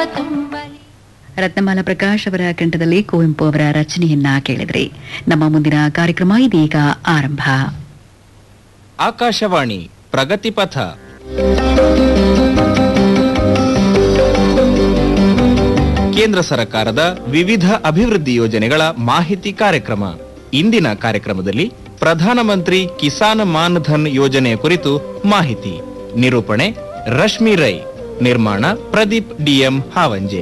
ತುಂಬಲಿ ರತ್ನಮಾಲಾ ಪ್ರಕಾಶ್ ಅವರ ಕಂಠದಲ್ಲಿ ಕುವೆಂಪು ಅವರ ರಚನೆಯನ್ನ ಕೇಳಿದ್ರಿ ನಮ್ಮ ಮುಂದಿನ ಕಾರ್ಯಕ್ರಮ ಇದೀಗ ಆರಂಭ ಆಕಾಶವಾಣಿ ಪ್ರಗತಿಪಥ ಕೇಂದ್ರ ಸರ್ಕಾರದ ವಿವಿಧ ಅಭಿವೃದ್ಧಿ ಯೋಜನೆಗಳ ಮಾಹಿತಿ ಕಾರ್ಯಕ್ರಮ ಇಂದಿನ ಕಾರ್ಯಕ್ರಮದಲ್ಲಿ ಪ್ರಧಾನಮಂತ್ರಿ ಕಿಸಾನ್ ಮಾನ್ ಧನ್ ಯೋಜನೆಯ ಕುರಿತು ಮಾಹಿತಿ ನಿರೂಪಣೆ ರಶ್ಮಿ ರೈ ನಿರ್ಮಾಣ ಪ್ರದೀಪ್ ಡಿಎಂ ಹಾವಂಜೆ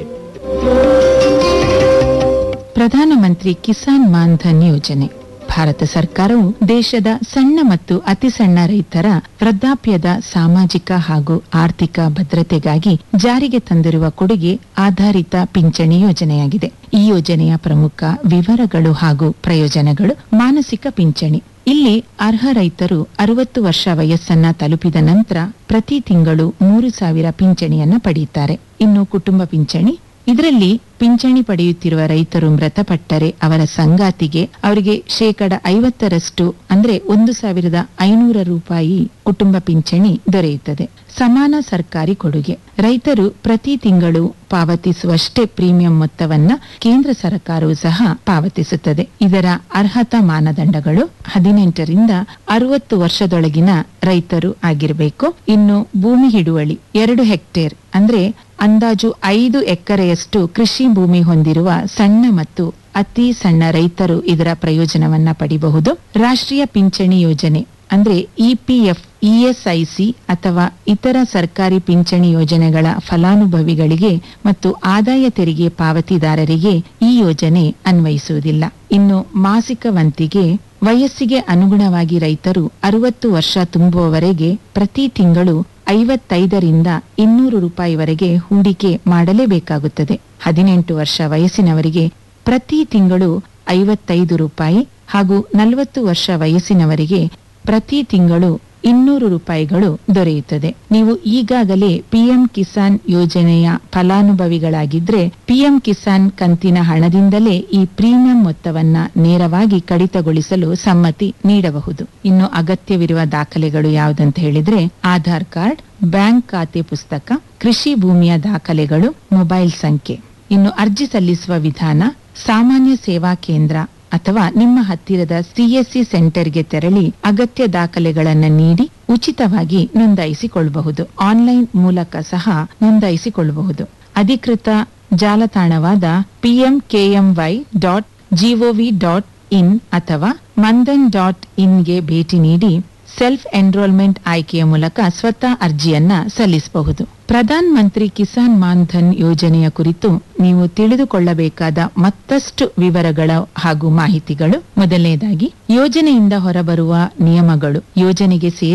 ಪ್ರಧಾನಮಂತ್ರಿ ಕಿಸಾನ್ ಮಾನ್ ಧನ್ ಯೋಜನೆ ಭಾರತ ಸರ್ಕಾರವು ದೇಶದ ಸಣ್ಣ ಮತ್ತು ಅತಿ ಸಣ್ಣ ರೈತರ ವೃದ್ಧಾಪ್ಯದ ಸಾಮಾಜಿಕ ಹಾಗೂ ಆರ್ಥಿಕ ಭದ್ರತೆಗಾಗಿ ಜಾರಿಗೆ ತಂದಿರುವ ಕೊಡುಗೆ ಆಧಾರಿತ ಪಿಂಚಣಿ ಯೋಜನೆಯಾಗಿದೆ ಈ ಯೋಜನೆಯ ಪ್ರಮುಖ ವಿವರಗಳು ಹಾಗೂ ಪ್ರಯೋಜನಗಳು ಮಾನಸಿಕ ಪಿಂಚಣಿ ಇಲ್ಲಿ ಅರ್ಹ ರೈತರು ಅರವತ್ತು ವರ್ಷ ವಯಸ್ಸನ್ನ ತಲುಪಿದ ನಂತರ ಪ್ರತಿ ತಿಂಗಳು ಮೂರು ಸಾವಿರ ಪಿಂಚಣಿಯನ್ನ ಪಡೆಯುತ್ತಾರೆ ಇನ್ನು ಕುಟುಂಬ ಪಿಂಚಣಿ ಇದರಲ್ಲಿ ಪಿಂಚಣಿ ಪಡೆಯುತ್ತಿರುವ ರೈತರು ಮೃತಪಟ್ಟರೆ ಅವರ ಸಂಗಾತಿಗೆ ಅವರಿಗೆ ಶೇಕಡ ಐವತ್ತರಷ್ಟು ಅಂದ್ರೆ ಒಂದು ಸಾವಿರದ ಐನೂರ ರೂಪಾಯಿ ಕುಟುಂಬ ಪಿಂಚಣಿ ದೊರೆಯುತ್ತದೆ ಸಮಾನ ಸರ್ಕಾರಿ ಕೊಡುಗೆ ರೈತರು ಪ್ರತಿ ತಿಂಗಳು ಪಾವತಿಸುವಷ್ಟೇ ಪ್ರೀಮಿಯಂ ಮೊತ್ತವನ್ನ ಕೇಂದ್ರ ಸರ್ಕಾರವು ಸಹ ಪಾವತಿಸುತ್ತದೆ ಇದರ ಅರ್ಹತಾ ಮಾನದಂಡಗಳು ಹದಿನೆಂಟರಿಂದ ಅರವತ್ತು ವರ್ಷದೊಳಗಿನ ರೈತರು ಆಗಿರಬೇಕು ಇನ್ನು ಭೂಮಿ ಹಿಡುವಳಿ ಎರಡು ಹೆಕ್ಟೇರ್ ಅಂದ್ರೆ ಅಂದಾಜು ಐದು ಎಕರೆಯಷ್ಟು ಕೃಷಿ ಭೂಮಿ ಹೊಂದಿರುವ ಸಣ್ಣ ಮತ್ತು ಅತಿ ಸಣ್ಣ ರೈತರು ಇದರ ಪ್ರಯೋಜನವನ್ನ ಪಡಿಬಹುದು ರಾಷ್ಟ್ರೀಯ ಪಿಂಚಣಿ ಯೋಜನೆ ಅಂದ್ರೆ ಇಪಿಎಫ್ ಇಎಸ್ಐಸಿ ಅಥವಾ ಇತರ ಸರ್ಕಾರಿ ಪಿಂಚಣಿ ಯೋಜನೆಗಳ ಫಲಾನುಭವಿಗಳಿಗೆ ಮತ್ತು ಆದಾಯ ತೆರಿಗೆ ಪಾವತಿದಾರರಿಗೆ ಈ ಯೋಜನೆ ಅನ್ವಯಿಸುವುದಿಲ್ಲ ಇನ್ನು ಮಾಸಿಕ ವಂತಿಗೆ ವಯಸ್ಸಿಗೆ ಅನುಗುಣವಾಗಿ ರೈತರು ಅರವತ್ತು ವರ್ಷ ತುಂಬುವವರೆಗೆ ಪ್ರತಿ ತಿಂಗಳು ಐವತ್ತೈದರಿಂದ ಇನ್ನೂರು ರೂಪಾಯಿವರೆಗೆ ಹೂಡಿಕೆ ಮಾಡಲೇಬೇಕಾಗುತ್ತದೆ ಹದಿನೆಂಟು ವರ್ಷ ವಯಸ್ಸಿನವರಿಗೆ ಪ್ರತಿ ತಿಂಗಳು ಐವತ್ತೈದು ರೂಪಾಯಿ ಹಾಗೂ ನಲವತ್ತು ವರ್ಷ ವಯಸ್ಸಿನವರಿಗೆ ಪ್ರತಿ ತಿಂಗಳು ಇನ್ನೂರು ರೂಪಾಯಿಗಳು ದೊರೆಯುತ್ತದೆ ನೀವು ಈಗಾಗಲೇ ಪಿಎಂ ಕಿಸಾನ್ ಯೋಜನೆಯ ಫಲಾನುಭವಿಗಳಾಗಿದ್ರೆ ಪಿಎಂ ಕಿಸಾನ್ ಕಂತಿನ ಹಣದಿಂದಲೇ ಈ ಪ್ರೀಮಿಯಂ ಮೊತ್ತವನ್ನ ನೇರವಾಗಿ ಕಡಿತಗೊಳಿಸಲು ಸಮ್ಮತಿ ನೀಡಬಹುದು ಇನ್ನು ಅಗತ್ಯವಿರುವ ದಾಖಲೆಗಳು ಯಾವುದಂತ ಹೇಳಿದ್ರೆ ಆಧಾರ್ ಕಾರ್ಡ್ ಬ್ಯಾಂಕ್ ಖಾತೆ ಪುಸ್ತಕ ಕೃಷಿ ಭೂಮಿಯ ದಾಖಲೆಗಳು ಮೊಬೈಲ್ ಸಂಖ್ಯೆ ಇನ್ನು ಅರ್ಜಿ ಸಲ್ಲಿಸುವ ವಿಧಾನ ಸಾಮಾನ್ಯ ಸೇವಾ ಕೇಂದ್ರ ಅಥವಾ ನಿಮ್ಮ ಹತ್ತಿರದ ಸಿಎಸ್ಸಿ ಸೆಂಟರ್ಗೆ ತೆರಳಿ ಅಗತ್ಯ ದಾಖಲೆಗಳನ್ನು ನೀಡಿ ಉಚಿತವಾಗಿ ನೋಂದಾಯಿಸಿಕೊಳ್ಳಬಹುದು ಆನ್ಲೈನ್ ಮೂಲಕ ಸಹ ನೋಂದಾಯಿಸಿಕೊಳ್ಳಬಹುದು ಅಧಿಕೃತ ಜಾಲತಾಣವಾದ PMKMY dot G O V dot in ಅಥವಾ ಮಂದನ್ ಡಾಟ್ ಇನ್ಗೆ ಭೇಟಿ ನೀಡಿ ಸೆಲ್ಫ್ ಎನ್ರೋಲ್ಮೆಂಟ್ ಆಯ್ಕೆಯ ಮೂಲಕ ಸ್ವತಃ ಅರ್ಜಿಯನ್ನ ಸಲ್ಲಿಸಬಹುದು ಪ್ರಧಾನ್ ಮಂತ್ರಿ ಕಿಸಾನ್ ಮಾನ್ ಧನ್ ಯೋಜನೆಯ ಕುರಿತು ನೀವು ತಿಳಿದುಕೊಳ್ಳಬೇಕಾದ ಮತ್ತಷ್ಟು ವಿವರಗಳ ಹಾಗೂ ಮಾಹಿತಿಗಳು ಮೊದಲನೇದಾಗಿ ಯೋಜನೆಯಿಂದ ಹೊರಬರುವ ನಿಯಮಗಳು ಯೋಜನೆಗೆ ಸೇರಿ